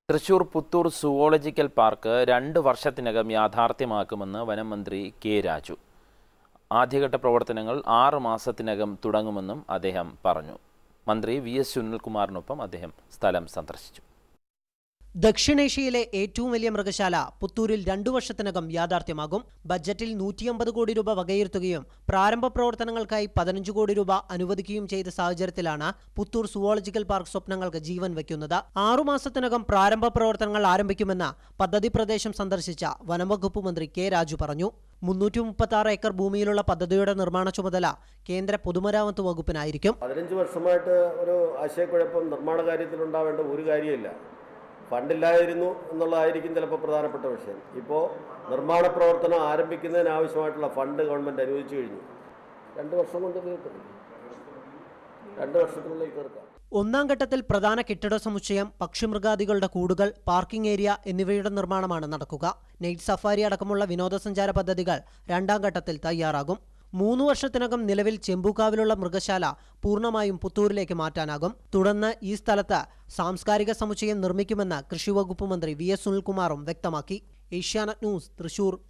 Thrissur Puthur zoological park രണ്ട് വർഷത്തിനകം യാഥാർത്ഥ്യമാക്കുമെന്ന് വനം മന്ത്രി കെ രാജു ആദ്യഘട്ട പ്രവർത്തനങ്ങൾ ആറ് മാസത്തിനകം തുടങ്ങുമെന്നും അദ്ദേഹം പറഞ്ഞു മന്ത്രി വി എസ് സുനിൽകുമാറിനൊപ്പം അദ്ദേഹം സ്ഥലം സന്ദർശിച്ചു ദക്ഷിണേഷ്യയിലെ ഏറ്റവും വലിയ മൃഗശാല പുത്തൂരിൽ രണ്ടു വർഷത്തിനകം യാഥാർത്ഥ്യമാകും ബജറ്റിൽ നൂറ്റിയമ്പത് കോടി രൂപ വകയിരുത്തുകയും പ്രാരംഭ പ്രവർത്തനങ്ങൾക്കായി പതിനഞ്ച് കോടി രൂപ അനുവദിക്കുകയും ചെയ്ത സാഹചര്യത്തിലാണ് പുത്തൂർ സുവോളജിക്കൽ പാർക്ക് സ്വപ്നങ്ങൾക്ക് ജീവൻ വയ്ക്കുന്നത് ആറുമാസത്തിനകം പ്രാരംഭ പ്രവർത്തനങ്ങൾ ആരംഭിക്കുമെന്ന് പദ്ധതി പ്രദേശം സന്ദർശിച്ച വനംവകുപ്പ് മന്ത്രി കെ രാജു പറഞ്ഞു മുന്നൂറ്റി മുപ്പത്തി ആറ് ഏക്കർ ഭൂമിയിലുള്ള പദ്ധതിയുടെ നിർമ്മാണ ചുമതല കേന്ദ്ര പൊതുമരാമത്ത് വകുപ്പിനായിരിക്കും പതിനഞ്ച് വർഷമായിട്ട് ഒരു ആശയക്കുഴപ്പം നിർമ്മാണ കാര്യത്തിൽ ഉണ്ടാവേണ്ട ഒരു കാര്യമില്ല ഫണ്ടില്ലായിരുന്നു എന്നുള്ളതായിരിക്കും ചിലപ്പോൾ പ്രധാനപ്പെട്ട വിഷയം ഇപ്പോൾ നിർമ്മാണ പ്രവർത്തനം ആരംഭിക്കുന്നതിനാവശ്യമായിട്ടുള്ള ഫണ്ട് ഗവൺമെൻറ് അനുവദിച്ചു കഴിഞ്ഞു രണ്ട് വർഷം കൊണ്ട് തീർക്കും രണ്ട് വർഷത്തിനുള്ളിൽ തീർക്കാം ഒന്നാം ഘട്ടത്തിൽ പ്രധാന കെട്ടിട സമുച്ചയം പക്ഷിമൃഗാദികളുടെ കൂടുകൾ പാർക്കിംഗ് ഏരിയ എന്നിവയുടെ നിർമ്മാണമാണ് നടക്കുക നൈറ്റ് സഫാരി അടക്കമുള്ള വിനോദസഞ്ചാര പദ്ധതികൾ രണ്ടാം ഘട്ടത്തിൽ തയ്യാറാകും മൂന്ന് വർഷത്തിനകം നിലവിൽ ചെമ്പൂക്കാവിലുള്ള മൃഗശാല പൂർണ്ണമായും പുത്തൂരിലേക്ക് മാറ്റാനാകും തുടർന്ന് ഈ സ്ഥലത്ത് സാംസ്കാരിക സമുച്ചയം നിർമ്മിക്കുമെന്ന് കൃഷിവകുപ്പ് മന്ത്രി വി എസ് സുനിൽകുമാറും വ്യക്തമാക്കി ഏഷ്യാനെറ്റ് ന്യൂസ് തൃശൂർ